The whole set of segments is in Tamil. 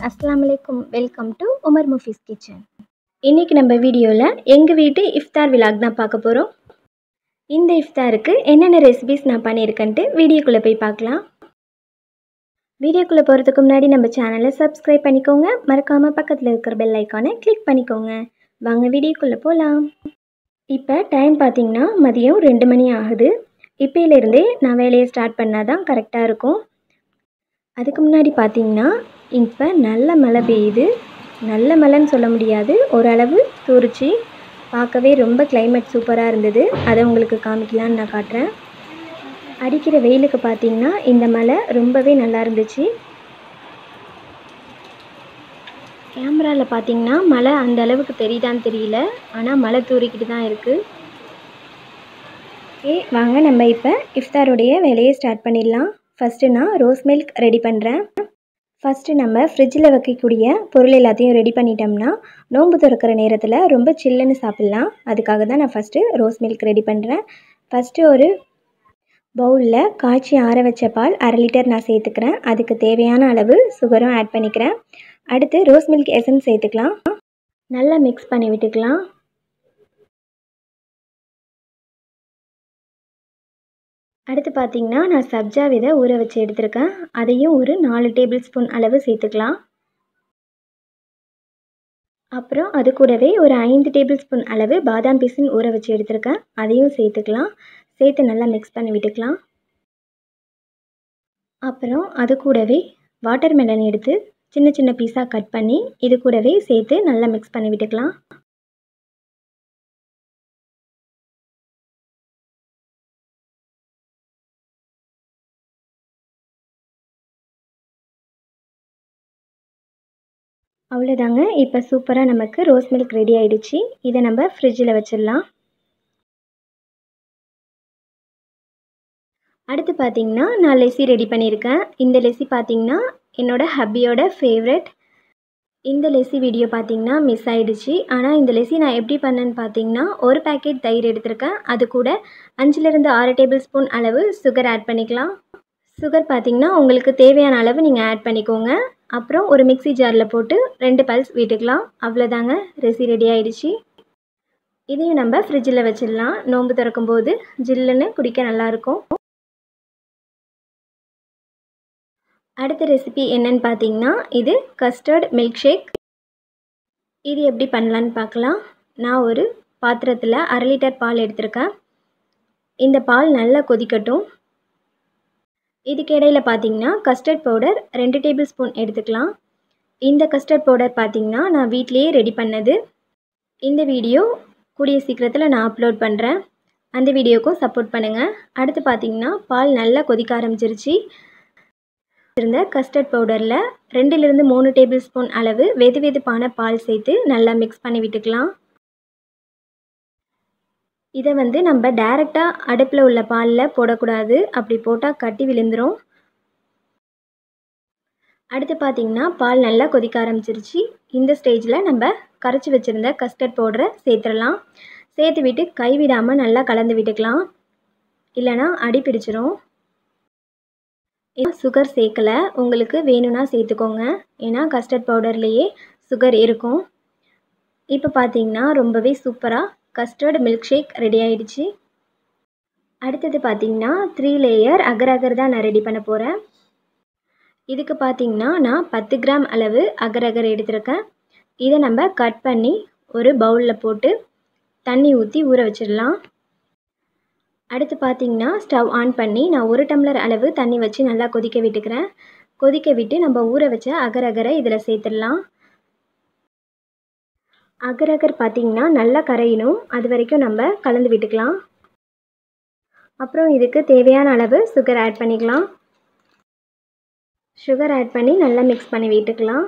அஸ்ஸலாமு அலைக்கும் welcome to Umar Mufees kitchen இன்றைக்கி நம்ம வீடியோவில் எங்கள் வீட்டு இஃப்தார் விலாக் தான் பார்க்க போகிறோம் இந்த இஃப்தாருக்கு என்னென்ன ரெசிபிஸ் நான் பண்ணியிருக்கேன்ட்டு வீடியோக்குள்ளே போய் பார்க்கலாம் வீடியோக்குள்ளே போகிறதுக்கு முன்னாடி நம்ம சேனலை சப்ஸ்கிரைப் பண்ணிக்கோங்க மறக்காமல் பக்கத்தில் இருக்கிற பெல் ஐக்கானை கிளிக் பண்ணிக்கோங்க வாங்க வீடியோக்குள்ளே போகலாம் இப்போ டைம் பார்த்திங்கன்னா மதியம் ரெண்டு மணி ஆகுது இப்போலேருந்தே நான் வேலையை ஸ்டார்ட் பண்ணால் தான் கரெக்டாக இருக்கும் அதுக்கு முன்னாடி பார்த்தீங்கன்னா இப்போ நல்ல மழை பெய்யுது நல்ல மழைன்னு சொல்ல முடியாது ஓரளவு தூரிச்சு பார்க்கவே ரொம்ப climate சூப்பராக இருந்தது அதை உங்களுக்கு காமிக்கலான்னு நான் காட்டுறேன் அடிக்கிற வெயிலுக்கு பார்த்தீங்கன்னா இந்த மழை ரொம்பவே நல்லா இருந்துச்சு கேமராவில் பார்த்தீங்கன்னா மழை அந்த அளவுக்கு தெரியுதான்னு தெரியல ஆனால் மழை தூறிக்கிட்டு தான் இருக்குது ஓகே வாங்க நம்ம இப்போ இஃப்தாருடைய வேலையை ஸ்டார்ட் பண்ணிடலாம் ஃபஸ்ட்டு நான் ரோஸ் மில்க் ரெடி பண்ணுறேன் ஃபஸ்ட்டு நம்ம ஃப்ரிட்ஜில் வைக்கக்கூடிய பொருள் எல்லாத்தையும் ரெடி பண்ணிட்டோம்னா நோன்பு திறக்கிற நேரத்தில் ரொம்ப சில்லுன்னு சாப்பிட்லாம் அதுக்காக தான் நான் ஃபஸ்ட்டு ரோஸ் மில்க் ரெடி பண்ணுறேன் ஃபஸ்ட்டு ஒரு பவுலில் காய்ச்சி ஆற வச்ச பால் அரை லிட்டர் நான் சேர்த்துக்கிறேன் அதுக்கு தேவையான அளவு சுகரும் ஆட் பண்ணிக்கிறேன் அடுத்து ரோஸ் மில்க் எசன்ஸ் சேர்த்துக்கலாம் நல்லா மிக்ஸ் பண்ணி விட்டுக்கலாம் அடுத்து பார்த்தீங்கன்னா நான் சப்ஜா விதை ஊற வச்சு எடுத்திருக்கேன் அதையும் ஒரு நாலு டேபிள் ஸ்பூன் அளவு சேர்த்துக்கலாம் அப்புறம் அது கூடவே ஒரு ஐந்து டேபிள் ஸ்பூன் அளவு பாதாம் பீசன் ஊற வச்சு எடுத்திருக்கேன் அதையும் சேர்த்துக்கலாம் சேர்த்து நல்லா மிக்ஸ் பண்ணி விட்டுக்கலாம் அப்புறம் அது கூடவே வாட்டர் மெலன் எடுத்து சின்ன சின்ன பீஸாக கட் பண்ணி இது கூடவே சேர்த்து நல்லா மிக்ஸ் பண்ணி விட்டுக்கலாம் அவ்வளோதாங்க இப்போ சூப்பராக நமக்கு ரோஸ் மில்க் ரெடி ஆயிடுச்சு இதை நம்ம ஃப்ரிட்ஜில் வச்சிடலாம் அடுத்து பார்த்தீங்கன்னா நான் லெசி ரெடி பண்ணியிருக்கேன் இந்த லெசி பார்த்தீங்கன்னா என்னோடய ஹப்பியோட ஃபேவரட் இந்த லெசி வீடியோ பார்த்தீங்கன்னா மிஸ் ஆயிடுச்சு ஆனால் இந்த லெசி நான் எப்படி பண்ணேன்னு பார்த்தீங்கன்னா ஒரு பேக்கெட் தயிர் எடுத்திருக்கேன் அது கூட அஞ்சுலேருந்து ஆறு டேபிள் ஸ்பூன் அளவு சுகர் ஆட் பண்ணிக்கலாம் சுகர் பார்த்தீங்கன்னா உங்களுக்கு தேவையான அளவு நீங்கள் ஆட் பண்ணிக்கோங்க அப்புறம் ஒரு மிக்ஸி ஜாரில் போட்டு ரெண்டு பல்ஸ் விட்டுக்கலாம் அவ்வளோதாங்க ரெசி ரெடி ஆயிடுச்சு இதையும் நம்ம ஃப்ரிட்ஜில் வச்சிடலாம் நோன்பு திறக்கும் போது ஜில்லுன்னு குடிக்க நல்லாயிருக்கும் அடுத்த ரெசிபி என்னன்னு பார்த்தீங்கன்னா இது கஸ்டர்ட் மில்க் ஷேக் இது எப்படி பண்ணலான்னு பார்க்கலாம் நான் ஒரு பாத்திரத்தில் அரை லிட்டர் பால் எடுத்திருக்கேன் இந்த பால் நல்லா கொதிக்கட்டும் இதுக்கு இடையில பார்த்தீங்கன்னா கஸ்டர்ட் பவுடர் ரெண்டு டேபிள் ஸ்பூன் எடுத்துக்கலாம் இந்த கஸ்டர்ட் பவுடர் பார்த்தீங்கன்னா நான் வீட்லேயே ரெடி பண்ணது இந்த வீடியோ கூடிய சீக்கிரத்தில் நான் அப்லோட் பண்ணுறேன் அந்த வீடியோக்கும் சப்போர்ட் பண்ணுங்கள் அடுத்து பார்த்தீங்கன்னா பால் நல்லா கொதிக்க ஆரம்பிச்சிருச்சு இருந்த கஸ்டர்ட் பவுடரில் ரெண்டுலேருந்து மூணு டேபிள் ஸ்பூன் அளவு வெது வெதுப்பான பால் சேர்த்து நல்லா மிக்ஸ் பண்ணி விட்டுக்கலாம் இதை வந்து நம்ம டைரெக்டாக அடுப்பில் உள்ள பாலில் போடக்கூடாது அப்படி போட்டால் கட்டி விழுந்துடும் அடுத்து பார்த்திங்கன்னா பால் நல்லா கொதிக்க ஆரம்பிச்சிருச்சு இந்த ஸ்டேஜில் நம்ம கரைச்சி வச்சுருந்த கஸ்டர்ட் பவுடரை சேர்த்துடலாம் சேர்த்து விட்டு கைவிடாமல் நல்லா கலந்து விட்டுக்கலாம் இல்லைனா அடி பிடிச்சிரும் சுகர் சேர்க்கலை உங்களுக்கு வேணும்னா சேர்த்துக்கோங்க ஏன்னா கஸ்டர்ட் பவுடர்லேயே சுகர் இருக்கும் இப்போ பார்த்தீங்கன்னா ரொம்பவே சூப்பராக கஸ்டர்ட் மில்க் ஷேக் ரெடி ஆயிடுச்சு அடுத்தது பார்த்தீங்கன்னா த்ரீ லேயர் அகர் அகர் தான் நான் ரெடி பண்ண போகிறேன் இதுக்கு பார்த்தீங்கன்னா நான் பத்து கிராம் அளவு அகர் அகர் எடுத்திருக்கேன் இதை நம்ம கட் பண்ணி ஒரு பவுலில் போட்டு தண்ணி ஊற்றி ஊற வச்சிடலாம் அடுத்து பார்த்தீங்கன்னா ஸ்டவ் ஆன் பண்ணி நான் ஒரு டம்ளர் அளவு தண்ணி வச்சு நல்லா கொதிக்க விட்டுக்கிறேன் கொதிக்க விட்டு நம்ம ஊற வச்ச அகர் அகரை இதில் சேர்த்துடலாம் அகர் அகர் பார்த்திங்கன்னா நல்லா கரையணும் அது வரைக்கும் நம்ம கலந்து விட்டுக்கலாம் அப்புறம் இதுக்கு தேவையான அளவு சுகர் ஆட் பண்ணிக்கலாம் சுகர் ஆட் பண்ணி நல்லா மிக்ஸ் பண்ணி விட்டுக்கலாம்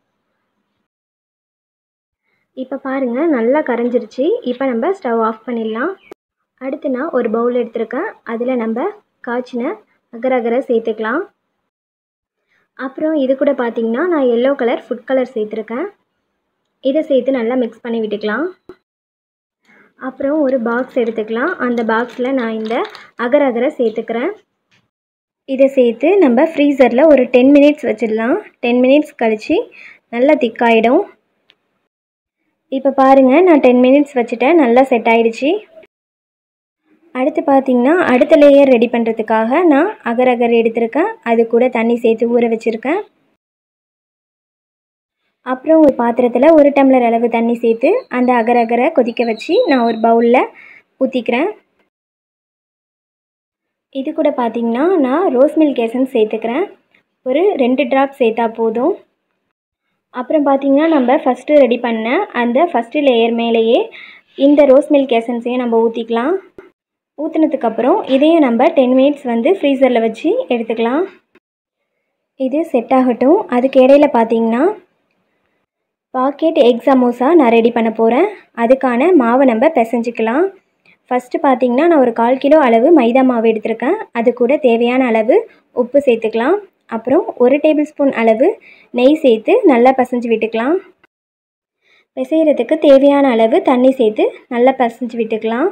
இப்போ பாருங்கள் நல்லா கரைஞ்சிருச்சு இப்போ நம்ம ஸ்டவ் ஆஃப் பண்ணிடலாம் அடுத்து நான் ஒரு பவுல் எடுத்திருக்கேன் அதில் நம்ம காய்ச்சின அகர் அகரை சேர்த்துக்கலாம் அப்புறம் இது கூட பார்த்திங்கன்னா நான் எல்லோ கலர் ஃபுட் கலர் சேர்த்துருக்கேன் இதை சேர்த்து நல்லா மிக்ஸ் பண்ணி விட்டுக்கலாம் அப்புறம் ஒரு பாக்ஸ் எடுத்துக்கலாம் அந்த பாக்ஸில் நான் இந்த அகர் அகரை சேர்த்துக்கிறேன் இதை சேர்த்து நம்ம ஃப்ரீசரில் ஒரு டென் மினிட்ஸ் வச்சிடலாம் டென் மினிட்ஸ் கழித்து நல்லா திக்காயிடும் இப்போ பாருங்கள் நான் டென் மினிட்ஸ் வச்சுட்டேன் நல்லா செட் ஆயிடுச்சு அடுத்து பார்த்திங்கன்னா அடுத்த லேயர் ரெடி பண்ணுறதுக்காக நான் அகர் அகர் எடுத்திருக்கேன் அது கூட தண்ணி சேர்த்து ஊற வச்சுருக்கேன் அப்புறம் ஒரு பாத்திரத்தில் ஒரு டம்ளர் அளவு தண்ணி சேர்த்து அந்த அகர் அகரை கொதிக்க வச்சு நான் ஒரு பவுலில் ஊற்றிக்கிறேன் இது கூட பார்த்திங்கன்னா நான் ரோஸ் மில்க் எசன்ஸ் சேர்த்துக்கிறேன் ஒரு ரெண்டு ட்ராப் சேர்த்தா போதும் அப்புறம் பார்த்திங்கன்னா நம்ம ஃபஸ்ட்டு ரெடி பண்ண அந்த ஃபஸ்ட்டு லேயர் மேலேயே இந்த ரோஸ் மில்க் எசன்ஸையும் நம்ம ஊற்றிக்கலாம் ஊற்றுனதுக்கப்புறம் இதையும் நம்ம டென் மினிட்ஸ் வந்து ஃப்ரீசரில் வச்சு எடுத்துக்கலாம் இது செட் ஆகட்டும் அதுக்கு இடையில பார்த்தீங்கன்னா பாக்கெட் எக் சமோசா நான் ரெடி பண்ண போகிறேன் அதுக்கான மாவை நம்ம பிசைஞ்சிக்கலாம் ஃபஸ்ட்டு பார்த்தீங்கன்னா நான் ஒரு கால் கிலோ அளவு மைதா மாவு எடுத்திருக்கேன் அது கூட தேவையான அளவு உப்பு சேர்த்துக்கலாம் அப்புறம் ஒரு டேபிள் ஸ்பூன் அளவு நெய் சேர்த்து நல்லா பசைஞ்சு விட்டுக்கலாம் பிசைகிறதுக்கு தேவையான அளவு தண்ணி சேர்த்து நல்லா பசைஞ்சு விட்டுக்கலாம்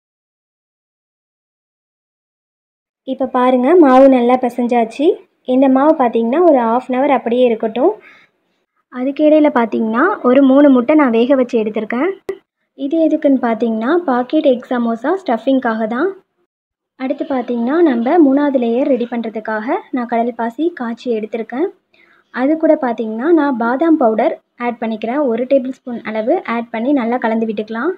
இப்போ பாருங்கள் மாவு நல்லா பிசைஞ்சாச்சு இந்த மாவு பார்த்திங்கன்னா ஒரு ஆஃப் அன் ஹவர் அப்படியே இருக்கட்டும் அதுக்கு இடையில் பார்த்திங்கன்னா ஒரு மூணு முட்டை நான் வேக வச்சு எடுத்திருக்கேன் இது எதுக்குன்னு பார்த்தீங்கன்னா பாக்கெட் எக் சமோசா ஸ்டஃபிங்காக தான் அடுத்து பார்த்திங்கன்னா நம்ம மூணாவது லேயர் ரெடி பண்ணுறதுக்காக நான் கடல் பாசி காய்ச்சி எடுத்திருக்கேன் அது கூட பார்த்திங்கன்னா நான் பாதாம் பவுடர் ஆட் பண்ணிக்கிறேன் ஒரு டேபிள் ஸ்பூன் அளவு ஆட் பண்ணி நல்லா கலந்து விட்டுக்கலாம்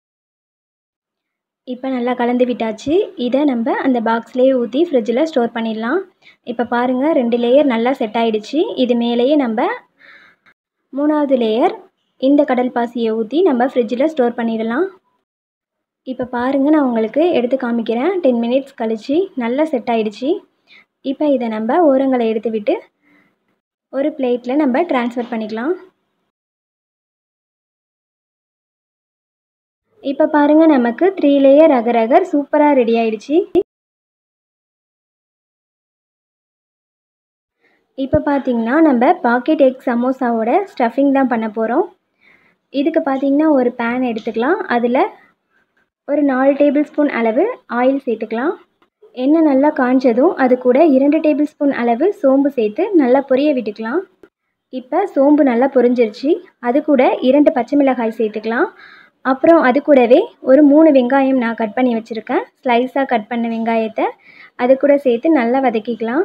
இப்போ நல்லா கலந்து விட்டாச்சு இதை நம்ம அந்த பாக்ஸ்லேயே ஊற்றி ஃப்ரிட்ஜில் ஸ்டோர் பண்ணிடலாம் இப்போ பாருங்கள் ரெண்டு லேயர் நல்லா செட் ஆகிடுச்சு இது மேலேயே நம்ம மூணாவது லேயர் இந்த கடல் பாசியை ஊற்றி நம்ம ஃப்ரிட்ஜில் ஸ்டோர் பண்ணிடலாம் இப்போ பாருங்கள் நான் உங்களுக்கு எடுத்து காமிக்கிறேன் டென் மினிட்ஸ் கழித்து நல்லா செட் ஆகிடுச்சு இப்போ இதை நம்ம ஓரங்களை எடுத்து விட்டு ஒரு பிளேட்டில் நம்ம ட்ரான்ஸ்ஃபர் பண்ணிக்கலாம் இப்போ பாருங்கள் நமக்கு த்ரீ லேயர் அகர் அகர் சூப்பராக ரெடி ஆயிடுச்சு இப்போ பார்த்தீங்கன்னா நம்ம பாக்கெட் எக் சமோசாவோட ஸ்டஃபிங் தான் பண்ண போகிறோம் இதுக்கு பார்த்தீங்கன்னா ஒரு பேன் எடுத்துக்கலாம் அதில் ஒரு நாலு டேபிள் ஸ்பூன் அளவு ஆயில் சேர்த்துக்கலாம் எண்ணெய் நல்லா காஞ்சதும் அது கூட இரண்டு டேபிள் ஸ்பூன் அளவு சோம்பு சேர்த்து நல்லா பொரிய விட்டுக்கலாம் இப்போ சோம்பு நல்லா பொரிஞ்சிருச்சு அது கூட இரண்டு பச்சை மிளகாய் சேர்த்துக்கலாம் அப்புறம் அது கூடவே ஒரு மூணு வெங்காயம் நான் கட் பண்ணி வச்சுருக்கேன் ஸ்லைஸாக கட் பண்ண வெங்காயத்தை அது கூட சேர்த்து நல்லா வதக்கிக்கலாம்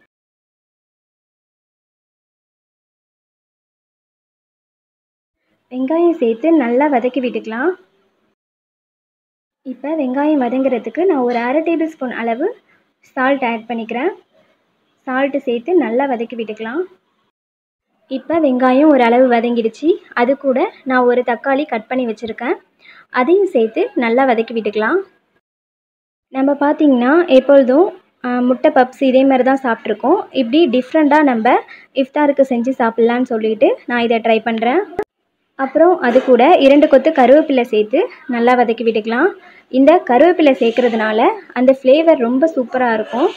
வெங்காயம் சேர்த்து நல்லா வதக்கி விட்டுக்கலாம் இப்போ வெங்காயம் வதங்குறதுக்கு நான் ஒரு அரை டேபிள் ஸ்பூன் அளவு சால்ட் ஆட் பண்ணிக்கிறேன் சால்ட்டு சேர்த்து நல்லா வதக்கி விட்டுக்கலாம் இப்போ வெங்காயம் ஒரு அளவு வதங்கிடுச்சு அது கூட நான் ஒரு தக்காளி கட் பண்ணி வச்சுருக்கேன் அதையும் சேர்த்து நல்லா வதக்கி விட்டுக்கலாம் நம்ம பார்த்திங்கன்னா எப்பொழுதும் முட்டை பப்ஸ் இதே மாதிரி தான் சாப்பிட்ருக்கோம் இப்படி டிஃப்ரெண்ட்டாக நம்ம இஃப்தாருக்கு செஞ்சு சாப்பிட்லான்னு சொல்லிட்டு நான் இதை ட்ரை பண்ணுறேன் அப்புறம் அது கூட இரண்டு கொத்து கருவேப்பிலை சேர்த்து நல்லா வதக்கி விட்டுக்கலாம் இந்த கருவேப்பிலை சேர்க்கறதுனால அந்த ஃப்ளேவர் ரொம்ப சூப்பராக இருக்கும்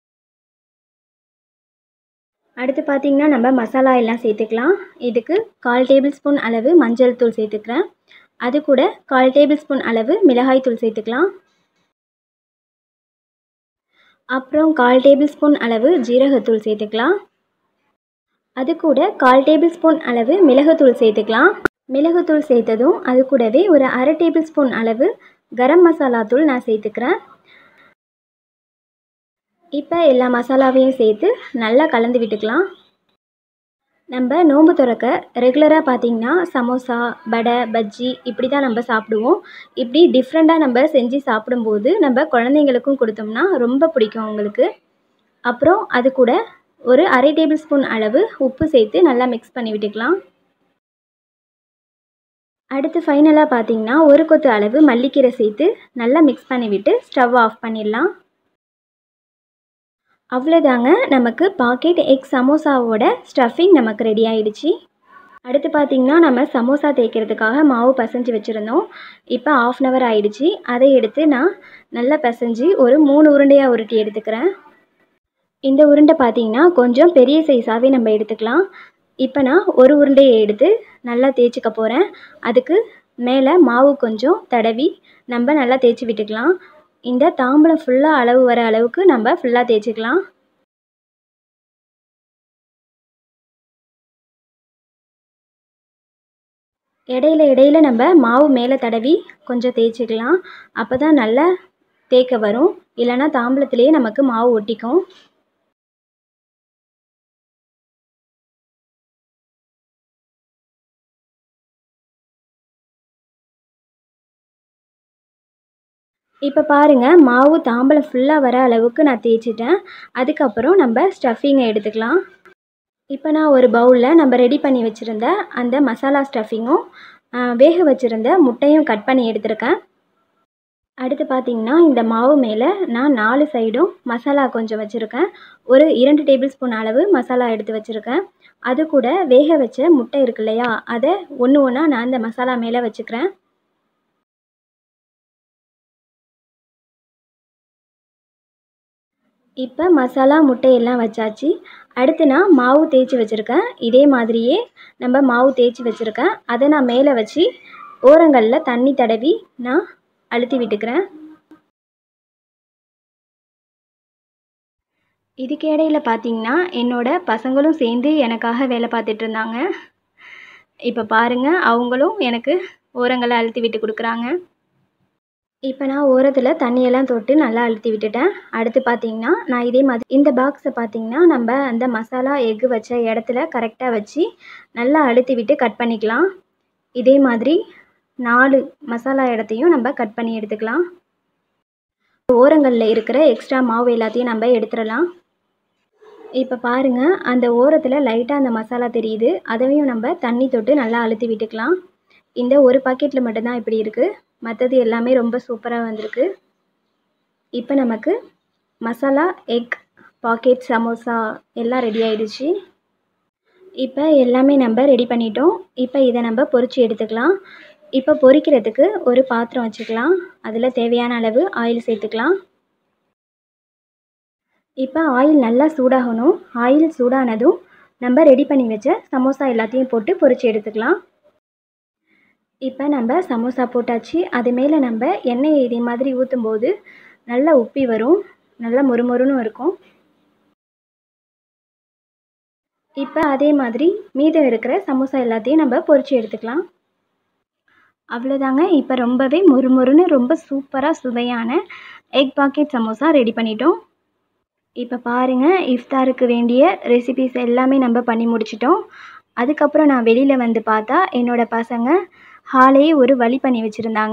அடுத்து பார்த்திங்கன்னா நம்ம மசாலா எல்லாம் சேர்த்துக்கலாம் இதுக்கு கால் டேபிள் ஸ்பூன் அளவு மஞ்சள் தூள் சேர்த்துக்கிறேன் அது கூட கால் டேபிள் ஸ்பூன் அளவு மிளகாய் தூள் சேர்த்துக்கலாம் அப்புறம் கால் டேபிள் ஸ்பூன் அளவு ஜீரகத்தூள் சேர்த்துக்கலாம் அது கூட கால் டேபிள் ஸ்பூன் அளவு மிளகுத்தூள் சேர்த்துக்கலாம் மிளகுத்தூள் சேர்த்ததும் அது கூடவே ஒரு அரை டேபிள் ஸ்பூன் அளவு கரம் மசாலா தூள் நான் சேர்த்துக்கிறேன் இப்போ எல்லா மசாலாவையும் சேர்த்து நல்லா கலந்து விட்டுக்கலாம் நம்ம நோன்பு திறக்க ரெகுலராக பார்த்திங்கன்னா சமோசா வடை பஜ்ஜி இப்படி தான் நம்ம சாப்பிடுவோம் இப்படி டிஃப்ரெண்ட்டாக நம்ம செஞ்சு சாப்பிடும்போது நம்ம குழந்தைங்களுக்கும் கொடுத்தோம்னா ரொம்ப பிடிக்கும் அவங்களுக்கு அப்புறம் அது கூட ஒரு அரை டேபிள் ஸ்பூன் அளவு உப்பு சேர்த்து நல்லா மிக்ஸ் பண்ணி விட்டுக்கலாம் அடுத்து ஃபைனலாக பார்த்தீங்கன்னா ஒரு கொத்து அளவு மல்லிக்கீரை சேர்த்து நல்லா மிக்ஸ் பண்ணிவிட்டு ஸ்டவ் ஆஃப் பண்ணிடலாம் அவ்வளோதாங்க நமக்கு பாக்கெட் எக் சமோசாவோட ஸ்டஃபிங் நமக்கு ரெடி ஆயிடுச்சு அடுத்து பார்த்திங்கன்னா நம்ம சமோசா தேய்க்கிறதுக்காக மாவு பசைஞ்சு வச்சுருந்தோம் இப்போ ஆஃப் அன் ஹவர் ஆயிடுச்சு அதை எடுத்து நான் நல்லா பசைஞ்சு ஒரு மூணு உருண்டையாக உருட்டி எடுத்துக்கிறேன் இந்த உருண்டை பார்த்திங்கன்னா கொஞ்சம் பெரிய சைஸாகவே நம்ம எடுத்துக்கலாம் இப்போ நான் ஒரு உருண்டையை எடுத்து நல்லா தேய்ச்சிக்க போகிறேன் அதுக்கு மேலே மாவு கொஞ்சம் தடவி நம்ம நல்லா தேய்ச்சி விட்டுக்கலாம் இந்த தாம்பலம் ஃபுல்லாக அளவு வர அளவுக்கு நம்ம ஃபுல்லாக தேய்ச்சிக்கலாம் இடையில இடையில நம்ம மாவு மேலே தடவி கொஞ்சம் தேய்ச்சிக்கலாம் அப்போ தான் நல்லா தேய்க்க வரும் இல்லைன்னா தாம்பலத்திலேயே நமக்கு மாவு ஒட்டிக்கும் இப்போ பாருங்கள் மாவு தாம்பலம் ஃபுல்லாக வர அளவுக்கு நான் தேய்ச்சிட்டேன் அதுக்கப்புறம் நம்ம ஸ்டஃபிங்கை எடுத்துக்கலாம் இப்போ நான் ஒரு பவுலில் நம்ம ரெடி பண்ணி வச்சுருந்த அந்த மசாலா ஸ்டஃபிங்கும் வேக வச்சுருந்த முட்டையும் கட் பண்ணி எடுத்திருக்கேன் அடுத்து பார்த்திங்கன்னா இந்த மாவு மேலே நான் நாலு சைடும் மசாலா கொஞ்சம் வச்சுருக்கேன் ஒரு இரண்டு டேபிள் ஸ்பூன் அளவு மசாலா எடுத்து வச்சுருக்கேன் அது கூட வேக வச்ச முட்டை இருக்கு இல்லையா அதை ஒன்று ஒன்றா நான் இந்த மசாலா மேலே வச்சுக்கிறேன் இப்போ மசாலா முட்டையெல்லாம் வச்சாச்சு அடுத்து நான் மாவு தேய்ச்சி வச்சுருக்கேன் இதே மாதிரியே நம்ம மாவு தேய்ச்சி வச்சுருக்கேன் அதை நான் மேலே வச்சு ஓரங்களில் தண்ணி தடவி நான் அழுத்தி விட்டுக்கிறேன் இதுக்கு இடையில பார்த்தீங்கன்னா என்னோட பசங்களும் சேர்ந்து எனக்காக வேலை பார்த்துட்டு இருந்தாங்க இப்போ பாருங்கள் அவங்களும் எனக்கு ஓரங்களை அழுத்தி விட்டு கொடுக்குறாங்க இப்போ நான் ஓரத்தில் தண்ணியெல்லாம் தொட்டு நல்லா அழுத்தி விட்டுட்டேன் அடுத்து பார்த்தீங்கன்னா நான் இதே மாதிரி இந்த பாக்ஸை பார்த்தீங்கன்னா நம்ம அந்த மசாலா எக்கு வச்ச இடத்துல கரெக்டாக வச்சு நல்லா அழுத்தி விட்டு கட் பண்ணிக்கலாம் இதே மாதிரி நாலு மசாலா இடத்தையும் நம்ம கட் பண்ணி எடுத்துக்கலாம் ஓரங்களில் இருக்கிற எக்ஸ்ட்ரா மாவு எல்லாத்தையும் நம்ம எடுத்துடலாம் இப்போ பாருங்கள் அந்த ஓரத்தில் லைட்டாக அந்த மசாலா தெரியுது அதையும் நம்ம தண்ணி தொட்டு நல்லா அழுத்தி விட்டுக்கலாம் இந்த ஒரு பாக்கெட்டில் மட்டும்தான் இப்படி இருக்குது மற்றது எல்லாமே ரொம்ப சூப்பராக வந்திருக்கு இப்போ நமக்கு மசாலா எக் பாக்கெட் சமோசா எல்லாம் ரெடி ஆயிடுச்சு இப்போ எல்லாமே நம்ம ரெடி பண்ணிட்டோம் இப்போ இதை நம்ம பொரிச்சு எடுத்துக்கலாம் இப்போ பொரிக்கிறதுக்கு ஒரு பாத்திரம் வச்சுக்கலாம் அதில் தேவையான அளவு ஆயில் சேர்த்துக்கலாம் இப்போ ஆயில் நல்லா சூடாகணும் ஆயில் சூடானதும் நம்ம ரெடி பண்ணி வச்ச சமோசா எல்லாத்தையும் போட்டு பொரிச்சு எடுத்துக்கலாம் இப்போ நம்ம சமோசா போட்டாச்சு அது மேலே நம்ம எண்ணெயை இதே மாதிரி ஊற்றும் போது நல்லா உப்பி வரும் நல்லா மொறுமொறுன்னு இருக்கும் இப்போ அதே மாதிரி மீதம் இருக்கிற சமோசா எல்லாத்தையும் நம்ம பொரிச்சு எடுத்துக்கலாம் அவ்வளோதாங்க இப்போ ரொம்பவே மொறுமொறுன்னு ரொம்ப சூப்பராக சுவையான எக் பாக்கெட் சமோசா ரெடி பண்ணிட்டோம் இப்போ பாருங்கள் இஃப்தாருக்கு வேண்டிய ரெசிபிஸ் எல்லாமே நம்ம பண்ணி முடிச்சிட்டோம் அதுக்கப்புறம் நான் வெளியில் வந்து பார்த்தா என்னோடய பசங்க ஹாலையே ஒரு வழி பண்ணி வச்சுருந்தாங்க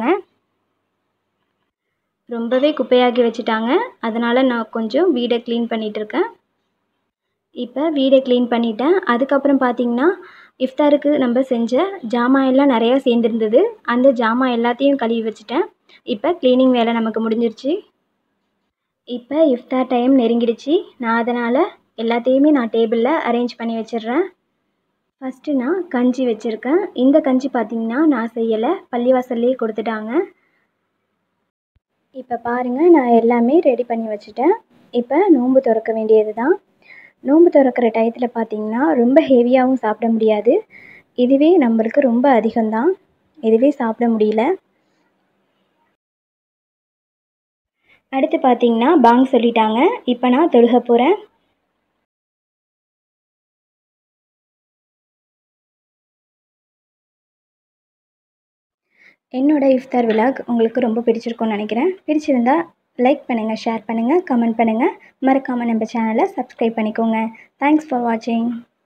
ரொம்பவே குப்பையாக்கி வச்சுட்டாங்க அதனால் நான் கொஞ்சம் வீடை க்ளீன் பண்ணிகிட்ருக்கேன் இப்போ வீடை க்ளீன் பண்ணிட்டேன் அதுக்கப்புறம் பார்த்திங்கன்னா இஃப்தாருக்கு நம்ம செஞ்ச ஜாமான் எல்லாம் நிறையா சேர்ந்துருந்தது அந்த ஜாமான் எல்லாத்தையும் கழுவி வச்சுட்டேன் இப்போ க்ளீனிங் வேலை நமக்கு முடிஞ்சிருச்சு இப்போ இஃப்தார் டைம் நெருங்கிடுச்சு நான் அதனால் எல்லாத்தையுமே நான் டேபிளில் அரேஞ்ச் பண்ணி வச்சிடுறேன் ஃபஸ்ட்டு நான் கஞ்சி வச்சுருக்கேன் இந்த கஞ்சி பார்த்திங்கன்னா நான் செய்யலை பள்ளிவாசல்லே கொடுத்துட்டாங்க இப்போ பாருங்கள் நான் எல்லாமே ரெடி பண்ணி வச்சுட்டேன் இப்போ நோன்பு திறக்க வேண்டியது தான் நோன்பு திறக்கிற டயத்தில் பார்த்திங்கன்னா ரொம்ப ஹெவியாகவும் சாப்பிட முடியாது இதுவே நம்மளுக்கு ரொம்ப அதிகம்தான் இதுவே சாப்பிட முடியல அடுத்து பார்த்திங்கன்னா பாங் சொல்லிட்டாங்க இப்போ நான் தொழுக போகிறேன் என்னோடய இஃப்தார் விலாக் உங்களுக்கு ரொம்ப பிடிச்சிருக்கும்னு நினைக்கிறேன் பிடிச்சிருந்தா லைக் பண்ணுங்கள் ஷேர் பண்ணுங்கள் கமெண்ட் பண்ணுங்கள் மறக்காமல் நம்ம சேனலை சப்ஸ்கிரைப் பண்ணிக்கோங்க தேங்க்ஸ் ஃபார் வாட்சிங்